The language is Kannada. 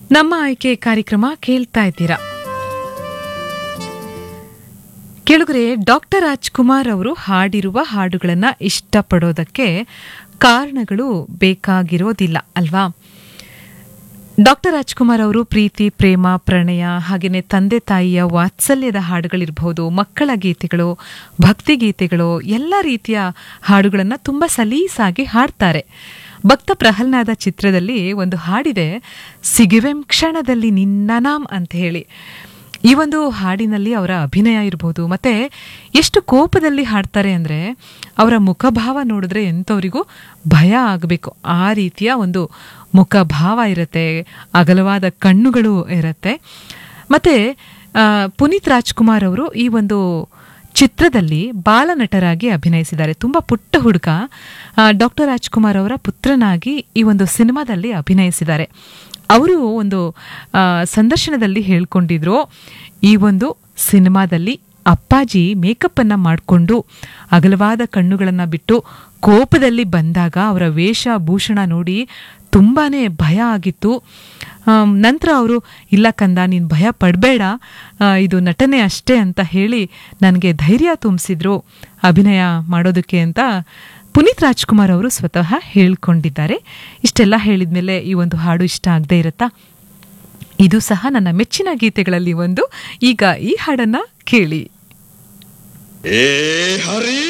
ನಮ್ಮ ಆಯ್ಕೆ ಕಾರ್ಯಕ್ರಮ ಕೇಳ್ತಾ ಇದ್ದೀರಾ ಕೆಳಗರೆ ಡಾಕ್ಟರ್ ರಾಜ್ಕುಮಾರ್ ಅವರು ಹಾಡಿರುವ ಹಾಡುಗಳನ್ನ ಇಷ್ಟಪಡೋದಕ್ಕೆ ಕಾರಣಗಳು ಬೇಕಾಗಿರೋದಿಲ್ಲ ಅಲ್ವಾ ಡಾಕ್ಟರ್ ರಾಜ್ಕುಮಾರ್ ಅವರು ಪ್ರೀತಿ ಪ್ರೇಮ ಪ್ರಣಯ ಹಾಗೆಯೇ ತಂದೆ ತಾಯಿಯ ವಾತ್ಸಲ್ಯದ ಹಾಡುಗಳಿರಬಹುದು ಮಕ್ಕಳ ಗೀತೆಗಳು ಭಕ್ತಿ ಗೀತೆಗಳು ಎಲ್ಲ ರೀತಿಯ ಹಾಡುಗಳನ್ನು ತುಂಬ ಸಲೀಸಾಗಿ ಹಾಡ್ತಾರೆ ಭಕ್ತ ಪ್ರಹ್ಲಾದ ಚಿತ್ರದಲ್ಲಿ ಒಂದು ಹಾಡಿದೆ ಸಿಗುವೆಂ ಕ್ಷಣದಲ್ಲಿ ನಿನ್ನ ನಾಮ್ ಅಂತ ಹೇಳಿ ಈ ಒಂದು ಹಾಡಿನಲ್ಲಿ ಅವರ ಅಭಿನಯ ಇರಬಹುದು ಮತ್ತೆ ಎಷ್ಟು ಕೋಪದಲ್ಲಿ ಹಾಡ್ತಾರೆ ಅಂದ್ರೆ ಅವರ ಮುಖಭಾವ ನೋಡಿದ್ರೆ ಎಂಥವರಿಗೂ ಭಯ ಆಗಬೇಕು ಆ ರೀತಿಯ ಒಂದು ಮುಖಭಾವ ಇರುತ್ತೆ ಅಗಲವಾದ ಕಣ್ಣುಗಳು ಇರುತ್ತೆ ಮತ್ತೆ ಆ, ಪುನೀತ್ ರಾಜ್ಕುಮಾರ್ ಅವರು ಈ ಒಂದು ಚಿತ್ರದಲ್ಲಿ ಬಾಲನಟರಾಗಿ ಅಭಿನಯಿಸಿದ್ದಾರೆ ತುಂಬಾ ಪುಟ್ಟ ಹುಡುಗ ಡಾಕ್ಟರ್ ರಾಜ್ಕುಮಾರ್ ಅವರ ಪುತ್ರನಾಗಿ ಈ ಒಂದು ಸಿನಿಮಾದಲ್ಲಿ ಅಭಿನಯಿಸಿದ್ದಾರೆ ಅವರು ಒಂದು ಆ, ಸಂದರ್ಶನದಲ್ಲಿ ಹೇಳ್ಕೊಂಡಿದ್ರು ಈ ಒಂದು ಸಿನಿಮಾದಲ್ಲಿ ಅಪ್ಪಾಜಿ ಮೇಕಪ್ ಅನ್ನ ಮಾಡಿಕೊಂಡು ಅಗಲವಾದ ಕಣ್ಣುಗಳನ್ನ ಬಿಟ್ಟು ಕೋಪದಲ್ಲಿ ಬಂದಾಗ ಅವರ ವೇಷ ಭೂಷಣ ನೋಡಿ ತುಂಬಾನೇ ಭಯ ಆಗಿತ್ತು ಆಮ್, ನಂತರ ಅವರು ಇಲ್ಲ ಕಂದ ನೀನು ಭಯ ಪಡಬೇಡ ಇದು ನಟನೆ ಅಷ್ಟೇ ಅಂತ ಹೇಳಿ ನನಗೆ ಧೈರ್ಯ ತುಂಬಿಸಿದ್ರು ಅಭಿನಯ ಮಾಡೋದಕ್ಕೆ ಅಂತ ಪುನೀತ್ ರಾಜ್ಕುಮಾರ್ ಅವರು ಸ್ವತಃ ಹೇಳ್ಕೊಂಡಿದ್ದಾರೆ ಇಷ್ಟೆಲ್ಲ ಹೇಳಿದ್ಮೇಲೆ ಈ ಒಂದು ಹಾಡು ಇಷ್ಟ ಆಗದೆ ಇರುತ್ತಾ ಇದು ಸಹ ನನ್ನ ಮೆಚ್ಚಿನ ಗೀತೆಗಳಲ್ಲಿ ಒಂದು ಈಗ ಈ ಹಾಡನ್ನ ಕೇಳಿ ಏ ಹರಿ